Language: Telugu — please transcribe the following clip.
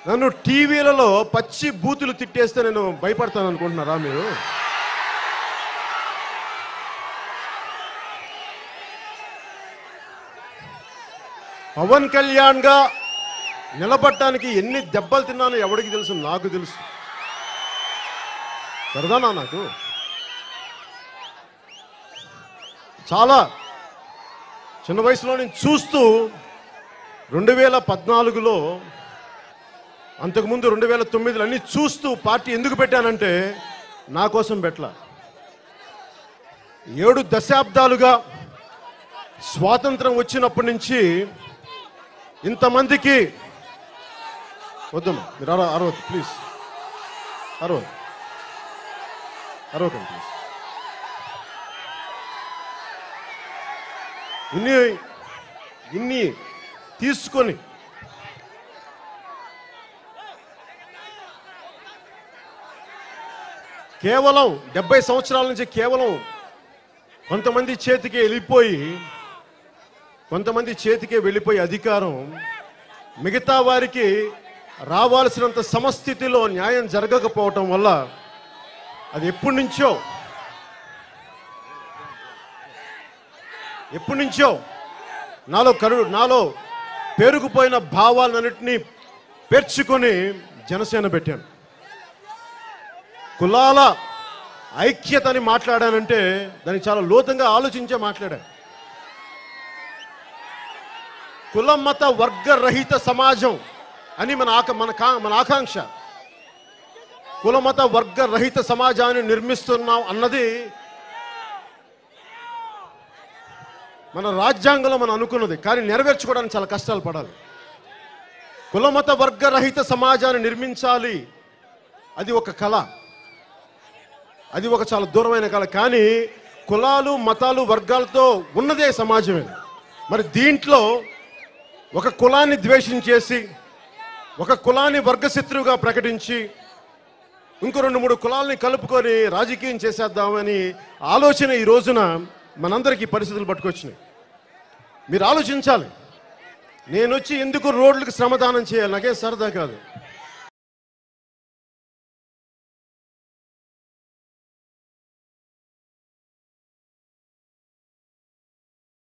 నన్ను టీవీలలో పచ్చి బూతులు తిట్టేస్తే నేను భయపడతాను అనుకుంటున్నారా మీరు పవన్ కళ్యాణ్గా నిలబడటానికి ఎన్ని దెబ్బలు తిన్నానో ఎవడికి తెలుసు నాకు తెలుసు సరదానా నాకు చాలా చిన్న వయసులో నేను చూస్తూ రెండు వేల పద్నాలుగులో అంతకుముందు రెండు వేల తొమ్మిదిలో అన్ని చూస్తూ పార్టీ ఎందుకు పెట్టానంటే నా కోసం పెట్టలా ఏడు దశాబ్దాలుగా స్వాతంత్రం వచ్చినప్పటి నుంచి ఇంతమందికి వద్దమ్మా మీరు అరవ అరవద్దు ప్లీజ్ అరవద్దు అరవకండి ప్లీజ్ ఇన్ని ఇన్ని తీసుకొని కేవలం డెబ్బై సంవత్సరాల నుంచి కేవలం కొంతమంది చేతికి వెళ్ళిపోయి కొంతమంది చేతికే వెళ్ళిపోయి అధికారం మిగతా వారికి రావాల్సినంత సమస్థితిలో న్యాయం జరగకపోవటం వల్ల అది ఎప్పటి నుంచో ఎప్పటి నుంచో నాలో కరు నాలో పేరుకుపోయిన భావాలన్నింటినీ పేర్చుకొని జనసేన పెట్టాను కులాల ఐక్యతని మాట్లాడానంటే దానికి చాలా లోతంగా ఆలోచించే మాట్లాడాను కుల మత వర్గ రహిత సమాజం అని మన ఆక మన కా మన ఆకాంక్ష కుల మత వర్గ రహిత సమాజాన్ని నిర్మిస్తున్నాం అన్నది మన రాజ్యాంగంలో మనం అనుకున్నది కానీ నెరవేర్చుకోవడానికి చాలా కష్టాలు పడాలి కుల మత వర్గ రహిత సమాజాన్ని నిర్మించాలి అది ఒక కళ అది ఒక చాలా దూరమైన కళ కానీ కులాలు మతాలు వర్గాలతో ఉన్నదే సమాజమే మరి దీంట్లో ఒక కులాన్ని ద్వేషించేసి ఒక కులాన్ని వర్గశత్రువుగా ప్రకటించి ఇంకో రెండు మూడు కులాల్ని కలుపుకొని రాజకీయం చేసేద్దామని ఆలోచన ఈ రోజున మనందరికీ పరిస్థితులు పట్టుకొచ్చినాయి మీరు ఆలోచించాలి నేను వచ్చి ఎందుకు రోడ్లకు శ్రమదానం చేయాలి నాకేం సరదా కాదు